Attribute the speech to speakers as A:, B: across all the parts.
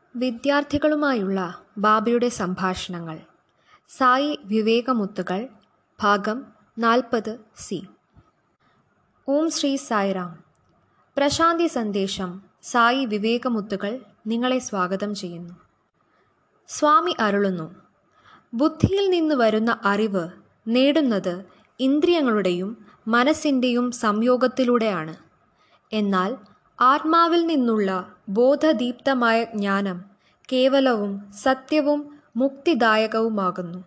A: വിദ്യാർത്ഥികളുമായുള്ള ബാബയുടെ സംഭാഷണങ്ങൾ സായി വിവേകമുത്തുകൾ ഭാഗം നാൽപ്പത് സി ഓം ശ്രീ സായിറാം പ്രശാന്തി സന്ദേശം സായി വിവേകമുത്തുകൾ നിങ്ങളെ സ്വാഗതം ചെയ്യുന്നു സ്വാമി അരുളുന്നു ബുദ്ധിയിൽ നിന്ന് വരുന്ന അറിവ് നേടുന്നത് ഇന്ദ്രിയങ്ങളുടെയും മനസ്സിൻ്റെയും സംയോഗത്തിലൂടെയാണ് എന്നാൽ ആത്മാവിൽ നിന്നുള്ള ബോധദീപ്തമായ ജ്ഞാനം കേവലവും സത്യവും മുക്തിദായകവുമാകുന്നു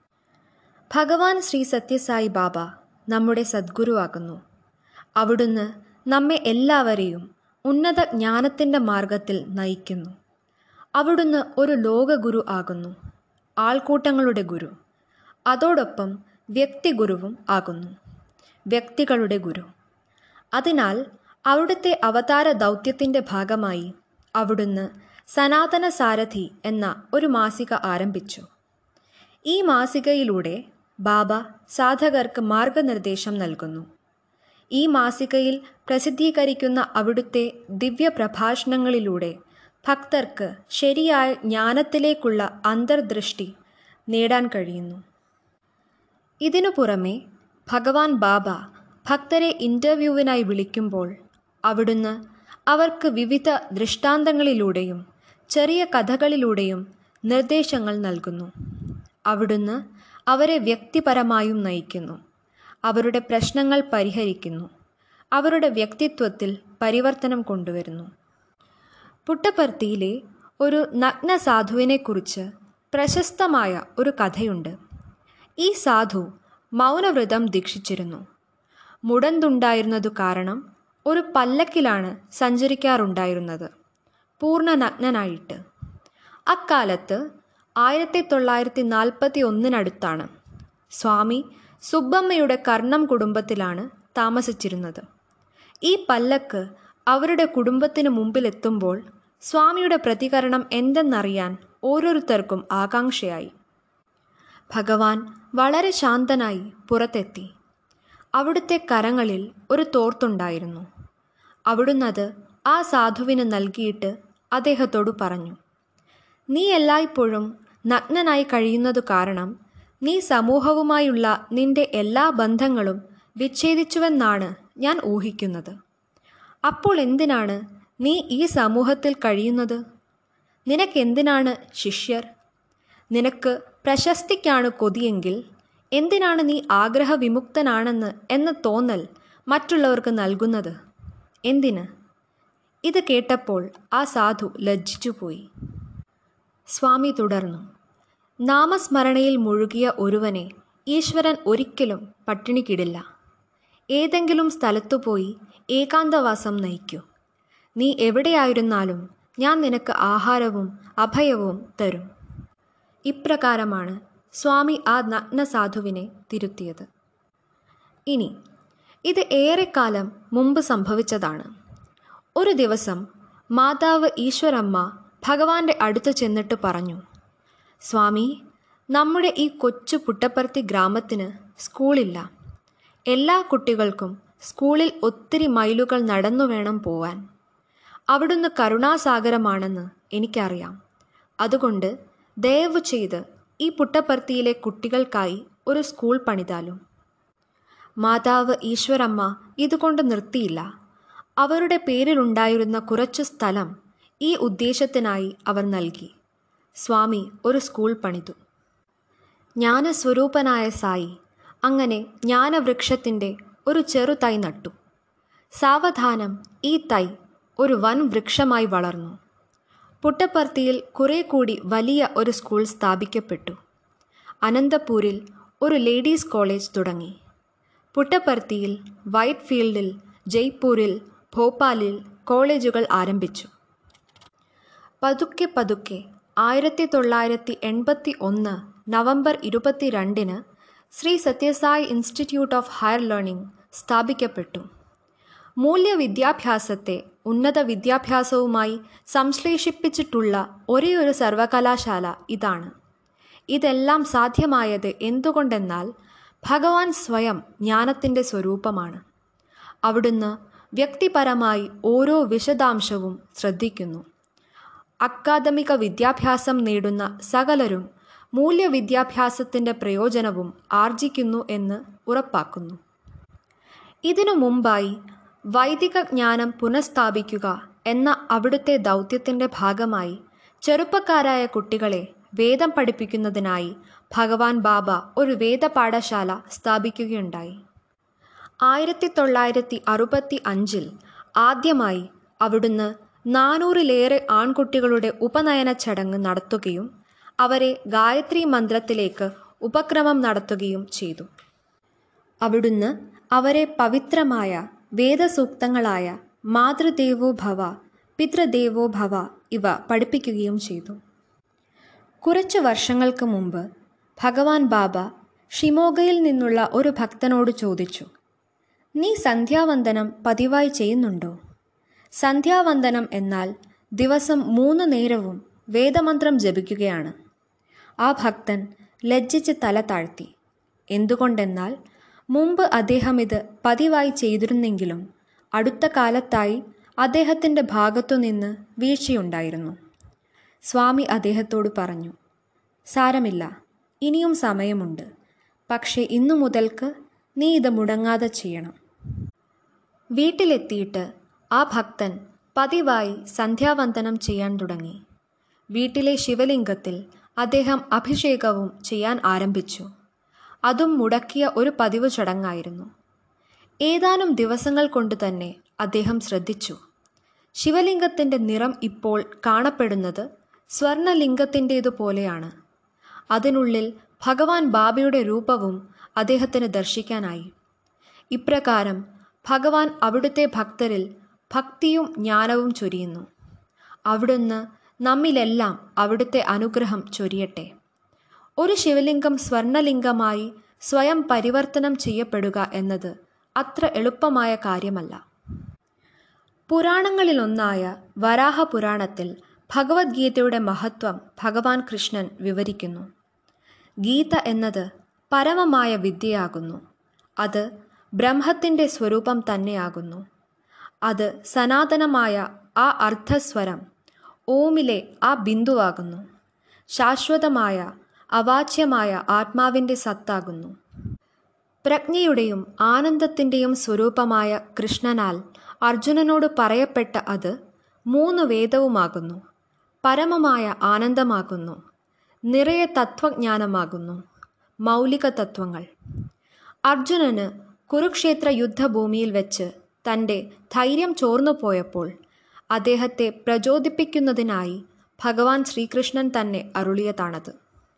A: ഭഗവാൻ ശ്രീ സത്യസായി ബാബ നമ്മുടെ സദ്ഗുരുവാകുന്നു അവിടുന്ന് നമ്മെ എല്ലാവരെയും ഉന്നത ജ്ഞാനത്തിൻ്റെ മാർഗത്തിൽ നയിക്കുന്നു അവിടുന്ന് ഒരു ലോകഗുരു ആകുന്നു ആൾക്കൂട്ടങ്ങളുടെ ഗുരു അതോടൊപ്പം വ്യക്തിഗുരുവും ആകുന്നു വ്യക്തികളുടെ ഗുരു അതിനാൽ അവിടുത്തെ അവതാര ദൗത്യത്തിൻ്റെ ഭാഗമായി അവിടുന്ന് സനാതന സാരഥി എന്ന ഒരു മാസിക ആരംഭിച്ചു ഈ മാസികയിലൂടെ ബാബ സാധകർക്ക് മാർഗനിർദ്ദേശം നൽകുന്നു ഈ മാസികയിൽ പ്രസിദ്ധീകരിക്കുന്ന അവിടുത്തെ ദിവ്യ പ്രഭാഷണങ്ങളിലൂടെ ഭക്തർക്ക് ശരിയായ ജ്ഞാനത്തിലേക്കുള്ള അന്തർദൃഷ്ടി നേടാൻ കഴിയുന്നു ഇതിനു പുറമെ ഭഗവാൻ ബാബ ഭക്തരെ ഇൻ്റർവ്യൂവിനായി വിളിക്കുമ്പോൾ അവിടുന്ന് അവർക്ക് വിവിധ ദൃഷ്ടാന്തങ്ങളിലൂടെയും ചെറിയ കഥകളിലൂടെയും നിർദ്ദേശങ്ങൾ നൽകുന്നു അവിടുന്ന് അവരെ വ്യക്തിപരമായും നയിക്കുന്നു അവരുടെ പ്രശ്നങ്ങൾ പരിഹരിക്കുന്നു അവരുടെ വ്യക്തിത്വത്തിൽ പരിവർത്തനം കൊണ്ടുവരുന്നു പുട്ടപ്പർത്തിയിലെ ഒരു നഗ്ന സാധുവിനെക്കുറിച്ച് പ്രശസ്തമായ ഒരു കഥയുണ്ട് ഈ സാധു മൗനവ്രതം ദീക്ഷിച്ചിരുന്നു മുടന്തുണ്ടായിരുന്നതു കാരണം ഒരു പല്ലക്കിലാണ് സഞ്ചരിക്കാറുണ്ടായിരുന്നത് പൂർണ്ണ നഗ്നനായിട്ട് അക്കാലത്ത് ആയിരത്തി തൊള്ളായിരത്തി നാൽപ്പത്തി ഒന്നിനടുത്താണ് സ്വാമി സുബ്ബമ്മയുടെ കർണം കുടുംബത്തിലാണ് താമസിച്ചിരുന്നത് ഈ പല്ലക്ക് അവരുടെ കുടുംബത്തിന് മുമ്പിലെത്തുമ്പോൾ സ്വാമിയുടെ പ്രതികരണം എന്തെന്നറിയാൻ ഓരോരുത്തർക്കും ആകാംക്ഷയായി ഭഗവാൻ വളരെ ശാന്തനായി പുറത്തെത്തി അവിടുത്തെ കരങ്ങളിൽ ഒരു തോർത്തുണ്ടായിരുന്നു അവിടുന്നത് ആ സാധുവിന് നൽകിയിട്ട് അദ്ദേഹത്തോട് പറഞ്ഞു നീ എല്ലായ്പ്പോഴും നഗ്നനായി കഴിയുന്നതു കാരണം നീ സമൂഹവുമായുള്ള നിന്റെ എല്ലാ ബന്ധങ്ങളും വിച്ഛേദിച്ചുവെന്നാണ് ഞാൻ ഊഹിക്കുന്നത് അപ്പോൾ എന്തിനാണ് നീ ഈ സമൂഹത്തിൽ കഴിയുന്നത് നിനക്കെന്തിനാണ് ശിഷ്യർ നിനക്ക് പ്രശസ്തിക്കാണ് കൊതിയെങ്കിൽ എന്തിനാണ് നീ ആഗ്രഹവിമുക്തനാണെന്ന് എന്ന തോന്നൽ മറ്റുള്ളവർക്ക് നൽകുന്നത് എന്തിന് ഇത് കേട്ടപ്പോൾ ആ സാധു ലജ്ജിച്ചുപോയി സ്വാമി തുടർന്നു നാമസ്മരണയിൽ മുഴുകിയ ഒരുവനെ ഈശ്വരൻ ഒരിക്കലും പട്ടിണിക്കിടില്ല ഏതെങ്കിലും സ്ഥലത്തു പോയി ഏകാന്തവാസം നയിക്കൂ നീ എവിടെയായിരുന്നാലും ഞാൻ നിനക്ക് ആഹാരവും അഭയവും തരും ഇപ്രകാരമാണ് സ്വാമി ആ നഗ്ന സാധുവിനെ തിരുത്തിയത് ഇനി ഇത് ഏറെക്കാലം മുമ്പ് സംഭവിച്ചതാണ് ഒരു ദിവസം മാതാവ് ഈശ്വരമ്മ ഭഗവാന്റെ അടുത്ത് ചെന്നിട്ട് പറഞ്ഞു സ്വാമി നമ്മുടെ ഈ കൊച്ചു പുട്ടപ്പർത്തി ഗ്രാമത്തിന് സ്കൂളില്ല എല്ലാ കുട്ടികൾക്കും സ്കൂളിൽ ഒത്തിരി മൈലുകൾ നടന്നു വേണം പോവാൻ അവിടുന്ന് കരുണാസാഗരമാണെന്ന് എനിക്കറിയാം അതുകൊണ്ട് ദയവ് ചെയ്ത് ഈ പുട്ടപ്പർത്തിയിലെ കുട്ടികൾക്കായി ഒരു സ്കൂൾ പണിതാലും മാതാവ് ഈശ്വരമ്മ ഇതുകൊണ്ട് നിർത്തിയില്ല അവരുടെ പേരിലുണ്ടായിരുന്ന കുറച്ചു സ്ഥലം ഈ ഉദ്ദേശത്തിനായി അവർ നൽകി സ്വാമി ഒരു സ്കൂൾ പണിതു ജ്ഞാനസ്വരൂപനായ സായി അങ്ങനെ ജ്ഞാനവൃക്ഷത്തിൻ്റെ ഒരു ചെറു തൈ നട്ടു സാവധാനം ഈ തൈ ഒരു വൻ വൃക്ഷമായി വളർന്നു പുട്ടപ്പർത്തിയിൽ കുറെ കൂടി വലിയ ഒരു സ്കൂൾ സ്ഥാപിക്കപ്പെട്ടു അനന്തപൂരിൽ ഒരു ലേഡീസ് കോളേജ് തുടങ്ങി പുട്ടപ്പർത്തിയിൽ വൈറ്റ് ഫീൽഡിൽ ജയ്പൂരിൽ ഭോപ്പാലിൽ കോളേജുകൾ ആരംഭിച്ചു പതുക്കെ പതുക്കെ ആയിരത്തി തൊള്ളായിരത്തി എൺപത്തി ഒന്ന് നവംബർ ഇരുപത്തിരണ്ടിന് Sri Sathya Sai institute of higher learning സ്ഥാപിക്കപ്പെട്ടു മൂല്യവിദ്യാഭ്യാസത്തെ ഉന്നത വിദ്യാഭ്യാസവുമായി സംശ്ലേഷിപ്പിച്ചിട്ടുള്ള ഒരേയൊരു സർവകലാശാല ഇതാണ് ഇതെല്ലാം സാധ്യമായത് എന്തുകൊണ്ടെന്നാൽ ഭഗവാൻ സ്വയം ജ്ഞാനത്തിൻ്റെ സ്വരൂപമാണ് അവിടുന്ന് വ്യക്തിപരമായി ഓരോ വിശദാംശവും ശ്രദ്ധിക്കുന്നു അക്കാദമിക വിദ്യാഭ്യാസം നേടുന്ന സകലരും മൂല്യവിദ്യാഭ്യാസത്തിൻ്റെ പ്രയോജനവും ആർജിക്കുന്നു എന്ന് ഉറപ്പാക്കുന്നു ഇതിനു മുമ്പായി വൈദിക ജ്ഞാനം പുനഃസ്ഥാപിക്കുക എന്ന അവിടുത്തെ ദൗത്യത്തിൻ്റെ ഭാഗമായി ചെറുപ്പക്കാരായ കുട്ടികളെ വേദം പഠിപ്പിക്കുന്നതിനായി ഭഗവാൻ ബാബ ഒരു വേദപാഠശാല സ്ഥാപിക്കുകയുണ്ടായി ആയിരത്തി തൊള്ളായിരത്തി അറുപത്തി അഞ്ചിൽ ആദ്യമായി അവിടുന്ന് നാനൂറിലേറെ ആൺകുട്ടികളുടെ ഉപനയന ചടങ്ങ് നടത്തുകയും അവരെ ഗായത്രി മന്ത്രത്തിലേക്ക് ഉപക്രമം നടത്തുകയും ചെയ്തു അവിടുന്ന് അവരെ പവിത്രമായ വേദസൂക്തങ്ങളായ മാതൃദേവോ ഭവ പിതൃദേവോ ഭവ ഇവ പഠിപ്പിക്കുകയും ചെയ്തു കുറച്ച് വർഷങ്ങൾക്ക് മുമ്പ് ഭഗവാൻ ബാബ ഷിമോഗയിൽ നിന്നുള്ള ഒരു ഭക്തനോട് ചോദിച്ചു നീ സന്ധ്യാവന്ദനം പതിവായി ചെയ്യുന്നുണ്ടോ സന്ധ്യാവന്ദനം എന്നാൽ ദിവസം മൂന്ന് നേരവും വേദമന്ത്രം ജപിക്കുകയാണ് ആ ഭക്തൻ ലജ്ജിച്ച് തല താഴ്ത്തി എന്തുകൊണ്ടെന്നാൽ മുമ്പ് അദ്ദേഹം ഇത് പതിവായി ചെയ്തിരുന്നെങ്കിലും അടുത്ത കാലത്തായി അദ്ദേഹത്തിൻ്റെ ഭാഗത്തുനിന്ന് വീഴ്ചയുണ്ടായിരുന്നു സ്വാമി അദ്ദേഹത്തോട് പറഞ്ഞു സാരമില്ല ഇനിയും സമയമുണ്ട് പക്ഷേ ഇന്നു മുതൽക്ക് നീ ഇത് മുടങ്ങാതെ ചെയ്യണം വീട്ടിലെത്തിയിട്ട് ആ ഭക്തൻ പതിവായി സന്ധ്യാവന്ദനം ചെയ്യാൻ തുടങ്ങി വീട്ടിലെ ശിവലിംഗത്തിൽ അദ്ദേഹം അഭിഷേകവും ചെയ്യാൻ ആരംഭിച്ചു അതും മുടക്കിയ ഒരു പതിവ് ചടങ്ങായിരുന്നു ഏതാനും ദിവസങ്ങൾ കൊണ്ട് തന്നെ അദ്ദേഹം ശ്രദ്ധിച്ചു ശിവലിംഗത്തിൻ്റെ നിറം ഇപ്പോൾ കാണപ്പെടുന്നത് സ്വർണലിംഗത്തിൻ്റേതുപോലെയാണ് അതിനുള്ളിൽ ഭഗവാൻ ബാബയുടെ രൂപവും അദ്ദേഹത്തിന് ദർശിക്കാനായി ഇപ്രകാരം ഭഗവാൻ അവിടുത്തെ ഭക്തരിൽ ഭക്തിയും ജ്ഞാനവും ചൊരിയുന്നു അവിടുന്ന് നമ്മിലെല്ലാം അവിടുത്തെ അനുഗ്രഹം ചൊരിയട്ടെ ഒരു ശിവലിംഗം സ്വർണലിംഗമായി സ്വയം പരിവർത്തനം ചെയ്യപ്പെടുക എന്നത് അത്ര എളുപ്പമായ കാര്യമല്ല പുരാണങ്ങളിലൊന്നായ വരാഹ പുരാണത്തിൽ ഭഗവത്ഗീതയുടെ മഹത്വം ഭഗവാൻ കൃഷ്ണൻ വിവരിക്കുന്നു ഗീത എന്നത് പരമമായ വിദ്യയാകുന്നു അത് ബ്രഹ്മത്തിൻ്റെ സ്വരൂപം തന്നെയാകുന്നു അത് സനാതനമായ ആ അർദ്ധസ്വരം ഓമിലെ ആ ബിന്ദുവാകുന്നു ശാശ്വതമായ അവാച്യമായ ആത്മാവിൻ്റെ സത്താകുന്നു പ്രജ്ഞയുടെയും ആനന്ദത്തിൻ്റെയും സ്വരൂപമായ കൃഷ്ണനാൽ അർജുനനോട് പറയപ്പെട്ട അത് മൂന്ന് വേദവുമാകുന്നു പരമമായ ആനന്ദമാകുന്നു നിറയെ തത്വജ്ഞാനമാകുന്നു മൗലിക തത്വങ്ങൾ അർജുനന് കുരുക്ഷേത്ര യുദ്ധഭൂമിയിൽ വെച്ച് തൻ്റെ ധൈര്യം ചോർന്നു പോയപ്പോൾ അദ്ദേഹത്തെ പ്രചോദിപ്പിക്കുന്നതിനായി ഭഗവാൻ ശ്രീകൃഷ്ണൻ തന്നെ അരുളിയതാണത്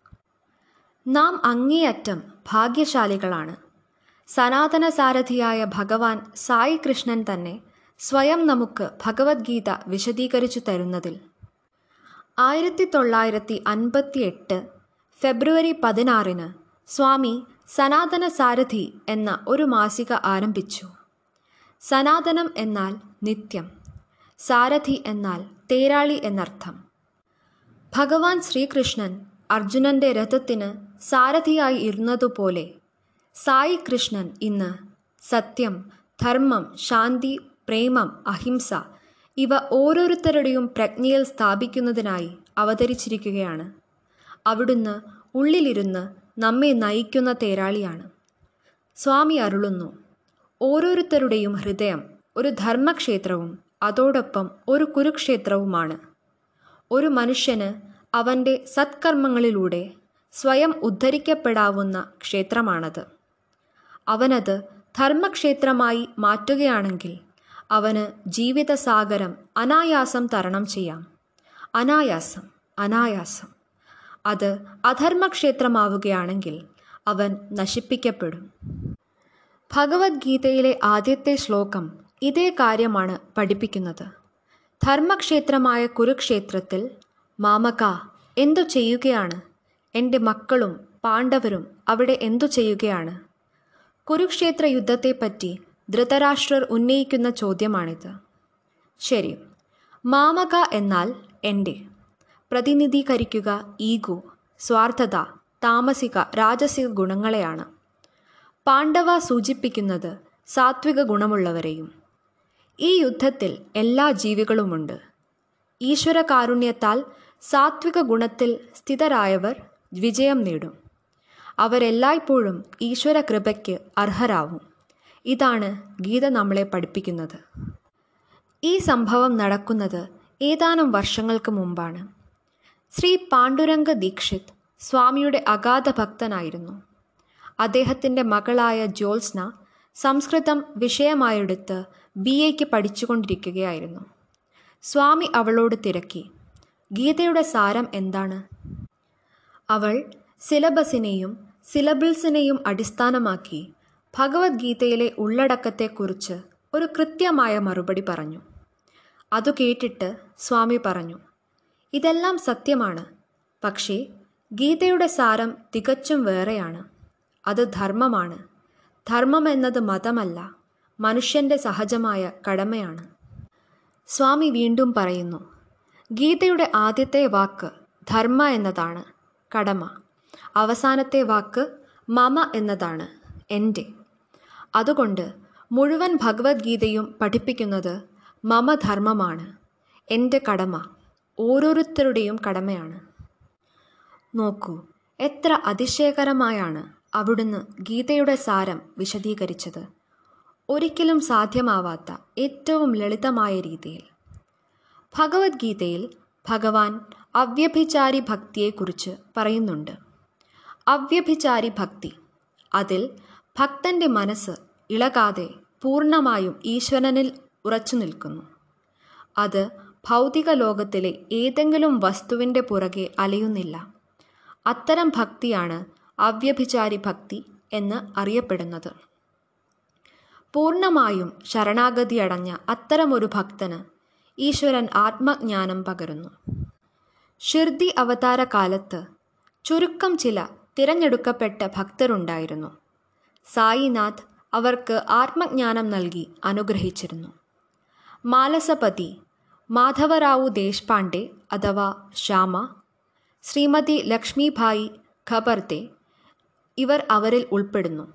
A: നാം അങ്ങേയറ്റം ഭാഗ്യശാലികളാണ് സനാതന സാരഥിയായ ഭഗവാൻ സായി കൃഷ്ണൻ തന്നെ സ്വയം നമുക്ക് ഭഗവത്ഗീത വിശദീകരിച്ചു തരുന്നതിൽ ആയിരത്തി തൊള്ളായിരത്തി അൻപത്തി എട്ട് ഫെബ്രുവരി പതിനാറിന് സ്വാമി സനാതന സാരഥി എന്ന ഒരു മാസിക ആരംഭിച്ചു സനാതനം എന്നാൽ നിത്യം സാരഥി എന്നാൽ തേരാളി എന്നർത്ഥം ഭഗവാൻ ശ്രീകൃഷ്ണൻ അർജുനന്റെ രഥത്തിന് സാരഥിയായി ഇരുന്നതുപോലെ സായി കൃഷ്ണൻ ഇന്ന് സത്യം ധർമ്മം ശാന്തി പ്രേമം അഹിംസ ഇവ ഓരോരുത്തരുടെയും പ്രജ്ഞയിൽ സ്ഥാപിക്കുന്നതിനായി അവതരിച്ചിരിക്കുകയാണ് അവിടുന്ന് ഉള്ളിലിരുന്ന് നമ്മെ നയിക്കുന്ന തേരാളിയാണ് സ്വാമി അരുളുന്നു ഓരോരുത്തരുടെയും ഹൃദയം ഒരു ധർമ്മക്ഷേത്രവും അതോടൊപ്പം ഒരു കുരുക്ഷേത്രവുമാണ് ഒരു മനുഷ്യന് അവൻ്റെ സത്കർമ്മങ്ങളിലൂടെ സ്വയം ഉദ്ധരിക്കപ്പെടാവുന്ന ക്ഷേത്രമാണത് അവനത് ധർമ്മക്ഷേത്രമായി മാറ്റുകയാണെങ്കിൽ അവന് ജീവിതസാഗരം അനായാസം തരണം ചെയ്യാം അനായാസം അനായാസം അത് അധർമ്മക്ഷേത്രമാവുകയാണെങ്കിൽ അവൻ നശിപ്പിക്കപ്പെടും ഭഗവത്ഗീതയിലെ ആദ്യത്തെ ശ്ലോകം ഇതേ കാര്യമാണ് പഠിപ്പിക്കുന്നത് ധർമ്മക്ഷേത്രമായ കുരുക്ഷേത്രത്തിൽ മാമക എന്തു ചെയ്യുകയാണ് എൻ്റെ മക്കളും പാണ്ഡവരും അവിടെ എന്തു ചെയ്യുകയാണ് കുരുക്ഷേത്ര യുദ്ധത്തെപ്പറ്റി ധൃതരാഷ്ട്രർ ഉന്നയിക്കുന്ന ചോദ്യമാണിത് ശരി മാമക എന്നാൽ എൻ്റെ പ്രതിനിധീകരിക്കുക ഈഗോ സ്വാർത്ഥത താമസിക രാജസിക ഗുണങ്ങളെയാണ് പാണ്ഡവ സൂചിപ്പിക്കുന്നത് സാത്വിക ഗുണമുള്ളവരെയും ഈ യുദ്ധത്തിൽ എല്ലാ ജീവികളുമുണ്ട് ഈശ്വരകാരുണ്യത്താൽ സാത്വിക ഗുണത്തിൽ സ്ഥിതരായവർ വിജയം നേടും അവരെല്ലായ്പ്പോഴും ഈശ്വര കൃപയ്ക്ക് അർഹരാവും ഇതാണ് ഗീത നമ്മളെ പഠിപ്പിക്കുന്നത് ഈ സംഭവം നടക്കുന്നത് ഏതാനും വർഷങ്ങൾക്ക് മുമ്പാണ് ശ്രീ പാണ്ഡുരംഗ ദീക്ഷിത് സ്വാമിയുടെ അഗാധ ഭക്തനായിരുന്നു അദ്ദേഹത്തിൻ്റെ മകളായ ജ്യോത്സ്ന സംസ്കൃതം വിഷയമായെടുത്ത് ബി എക്ക് പഠിച്ചുകൊണ്ടിരിക്കുകയായിരുന്നു സ്വാമി അവളോട് തിരക്കി ഗീതയുടെ സാരം എന്താണ് അവൾ സിലബസിനെയും സിലബിൾസിനെയും അടിസ്ഥാനമാക്കി ഭഗവത്ഗീതയിലെ ഉള്ളടക്കത്തെക്കുറിച്ച് ഒരു കൃത്യമായ മറുപടി പറഞ്ഞു അതു കേട്ടിട്ട് സ്വാമി പറഞ്ഞു ഇതെല്ലാം സത്യമാണ് പക്ഷേ ഗീതയുടെ സാരം തികച്ചും വേറെയാണ് അത് ധർമ്മമാണ് ധർമ്മം എന്നത് മതമല്ല മനുഷ്യൻ്റെ സഹജമായ കടമയാണ് സ്വാമി വീണ്ടും പറയുന്നു ഗീതയുടെ ആദ്യത്തെ വാക്ക് ധർമ്മ എന്നതാണ് കടമ അവസാനത്തെ വാക്ക് മമ എന്നതാണ് എൻ്റെ അതുകൊണ്ട് മുഴുവൻ ഭഗവത്ഗീതയും പഠിപ്പിക്കുന്നത് മമ ധർമ്മമാണ് എൻ്റെ കടമ ഓരോരുത്തരുടെയും കടമയാണ് നോക്കൂ എത്ര അതിശയകരമായാണ് അവിടുന്ന് ഗീതയുടെ സാരം വിശദീകരിച്ചത് ഒരിക്കലും സാധ്യമാവാത്ത ഏറ്റവും ലളിതമായ രീതിയിൽ ഭഗവത്ഗീതയിൽ ഭഗവാൻ അവ്യഭിചാരി ഭക്തിയെക്കുറിച്ച് പറയുന്നുണ്ട് അവ്യഭിചാരി ഭക്തി അതിൽ ഭക്തൻ്റെ മനസ്സ് ഇളകാതെ പൂർണ്ണമായും ഈശ്വരനിൽ ഉറച്ചു നിൽക്കുന്നു അത് ഭൗതിക ലോകത്തിലെ ഏതെങ്കിലും വസ്തുവിൻ്റെ പുറകെ അലയുന്നില്ല അത്തരം ഭക്തിയാണ് അവ്യഭിചാരി ഭക്തി എന്ന് അറിയപ്പെടുന്നത് പൂർണ്ണമായും ശരണാഗതി അടഞ്ഞ അത്തരമൊരു ഭക്തന് ഈശ്വരൻ ആത്മജ്ഞാനം പകരുന്നു ഷിർദി അവതാര കാലത്ത് ചുരുക്കം ചില തിരഞ്ഞെടുക്കപ്പെട്ട ഭക്തരുണ്ടായിരുന്നു സായിനാഥ് അവർക്ക് ആത്മജ്ഞാനം നൽകി അനുഗ്രഹിച്ചിരുന്നു മാലസപതി മാധവറാവു ദേശ്പാണ്ഡെ അഥവാ ശ്യാമ ശ്രീമതി ലക്ഷ്മിഭായി ഖബർത്തെ ഇവർ അവരിൽ ഉൾപ്പെടുന്നു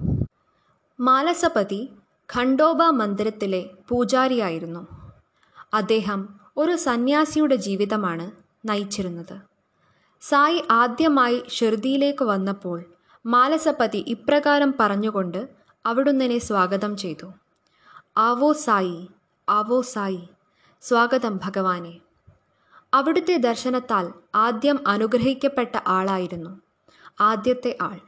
A: മാലസപതി ഖണ്ഡോബ മന്ദിരത്തിലെ പൂജാരിയായിരുന്നു അദ്ദേഹം ഒരു സന്യാസിയുടെ ജീവിതമാണ് നയിച്ചിരുന്നത് സായി ആദ്യമായി ഷിർദിയിലേക്ക് വന്നപ്പോൾ മാലസപതി ഇപ്രകാരം പറഞ്ഞുകൊണ്ട് അവിടുന്നിനെ സ്വാഗതം ചെയ്തു ആവോ സായി ആവോ സായി സ്വാഗതം ഭഗവാനെ അവിടുത്തെ ദർശനത്താൽ ആദ്യം അനുഗ്രഹിക്കപ്പെട്ട ആളായിരുന്നു ആദ്യത്തെ ആൾ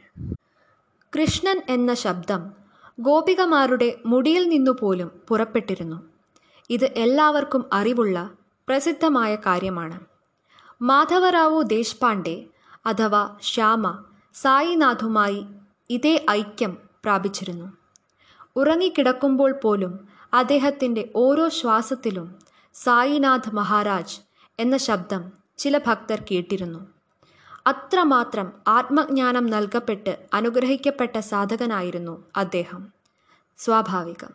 A: കൃഷ്ണൻ എന്ന ശബ്ദം ഗോപികമാരുടെ മുടിയിൽ നിന്നു പോലും പുറപ്പെട്ടിരുന്നു ഇത് എല്ലാവർക്കും അറിവുള്ള പ്രസിദ്ധമായ കാര്യമാണ് മാധവറാവു ദേശ്പാണ്ഡെ അഥവാ ശ്യാമ സായിനാഥുമായി ഇതേ ഐക്യം പ്രാപിച്ചിരുന്നു ഉറങ്ങിക്കിടക്കുമ്പോൾ പോലും അദ്ദേഹത്തിൻ്റെ ഓരോ ശ്വാസത്തിലും സായിനാഥ് മഹാരാജ് എന്ന ശബ്ദം ചില ഭക്തർ കേട്ടിരുന്നു അത്രമാത്രം ആത്മജ്ഞാനം നൽകപ്പെട്ട് അനുഗ്രഹിക്കപ്പെട്ട സാധകനായിരുന്നു അദ്ദേഹം സ്വാഭാവികം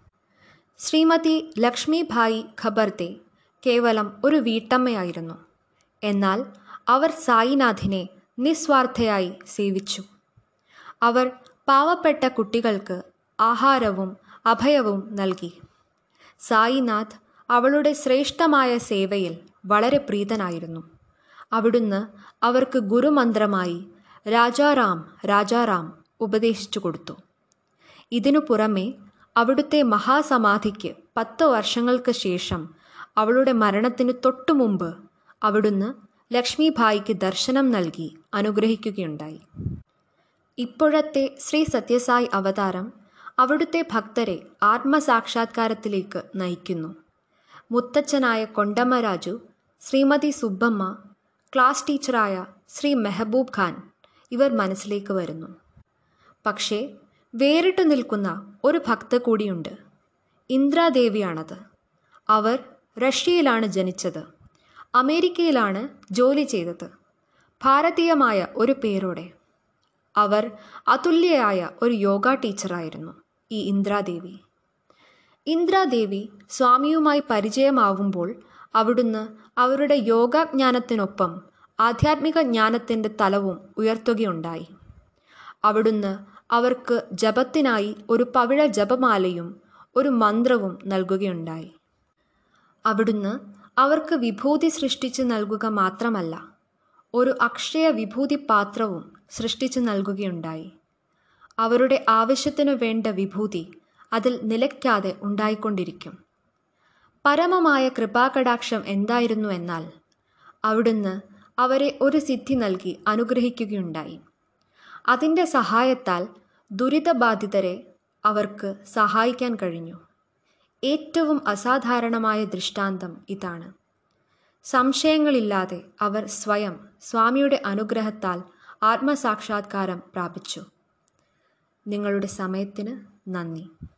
A: ശ്രീമതി ലക്ഷ്മിഭായി ഖബർത്തെ കേവലം ഒരു വീട്ടമ്മയായിരുന്നു എന്നാൽ അവർ സായിനാഥിനെ നിസ്വാർത്ഥയായി സേവിച്ചു അവർ പാവപ്പെട്ട കുട്ടികൾക്ക് ആഹാരവും അഭയവും നൽകി സായിനാഥ് അവളുടെ ശ്രേഷ്ഠമായ സേവയിൽ വളരെ പ്രീതനായിരുന്നു അവിടുന്ന് അവർക്ക് ഗുരുമന്ത്രമായി രാജാറാം രാജാറാം ഉപദേശിച്ചു കൊടുത്തു ഇതിനു പുറമെ അവിടുത്തെ മഹാസമാധിക്ക് പത്ത് വർഷങ്ങൾക്ക് ശേഷം അവളുടെ മരണത്തിന് തൊട്ടുമുമ്പ് അവിടുന്ന് ലക്ഷ്മിഭായിക്ക് ദർശനം നൽകി അനുഗ്രഹിക്കുകയുണ്ടായി ഇപ്പോഴത്തെ ശ്രീ സത്യസായി അവതാരം അവിടുത്തെ ഭക്തരെ ആത്മസാക്ഷാത്കാരത്തിലേക്ക് നയിക്കുന്നു മുത്തച്ഛനായ കൊണ്ടമ്മരാജു ശ്രീമതി സുബ്ബമ്മ ക്ലാസ് ടീച്ചറായ ശ്രീ മെഹബൂബ് ഖാൻ ഇവർ മനസ്സിലേക്ക് വരുന്നു പക്ഷേ വേറിട്ടു നിൽക്കുന്ന ഒരു ഭക്ത കൂടിയുണ്ട് ഇന്ദ്രാദേവിയാണത് അവർ റഷ്യയിലാണ് ജനിച്ചത് അമേരിക്കയിലാണ് ജോലി ചെയ്തത് ഭാരതീയമായ ഒരു പേരോടെ അവർ അതുല്യയായ ഒരു യോഗ ടീച്ചറായിരുന്നു ഈ ഇന്ദ്രാദേവി ഇന്ദ്രാദേവി സ്വാമിയുമായി പരിചയമാവുമ്പോൾ അവിടുന്ന് അവരുടെ യോഗജ്ഞാനത്തിനൊപ്പം ആധ്യാത്മിക ജ്ഞാനത്തിൻ്റെ തലവും ഉയർത്തുകയുണ്ടായി അവിടുന്ന് അവർക്ക് ജപത്തിനായി ഒരു പവിഴ ജപമാലയും ഒരു മന്ത്രവും നൽകുകയുണ്ടായി അവിടുന്ന് അവർക്ക് വിഭൂതി സൃഷ്ടിച്ചു നൽകുക മാത്രമല്ല ഒരു അക്ഷയ വിഭൂതി പാത്രവും സൃഷ്ടിച്ചു നൽകുകയുണ്ടായി അവരുടെ ആവശ്യത്തിനു വേണ്ട വിഭൂതി അതിൽ നിലയ്ക്കാതെ ഉണ്ടായിക്കൊണ്ടിരിക്കും പരമമായ കൃപാകടാക്ഷം എന്തായിരുന്നു എന്നാൽ അവിടുന്ന് അവരെ ഒരു സിദ്ധി നൽകി അനുഗ്രഹിക്കുകയുണ്ടായി അതിൻ്റെ സഹായത്താൽ ദുരിതബാധിതരെ അവർക്ക് സഹായിക്കാൻ കഴിഞ്ഞു ഏറ്റവും അസാധാരണമായ ദൃഷ്ടാന്തം ഇതാണ് സംശയങ്ങളില്ലാതെ അവർ സ്വയം സ്വാമിയുടെ അനുഗ്രഹത്താൽ ആത്മസാക്ഷാത്കാരം പ്രാപിച്ചു നിങ്ങളുടെ സമയത്തിന് നന്ദി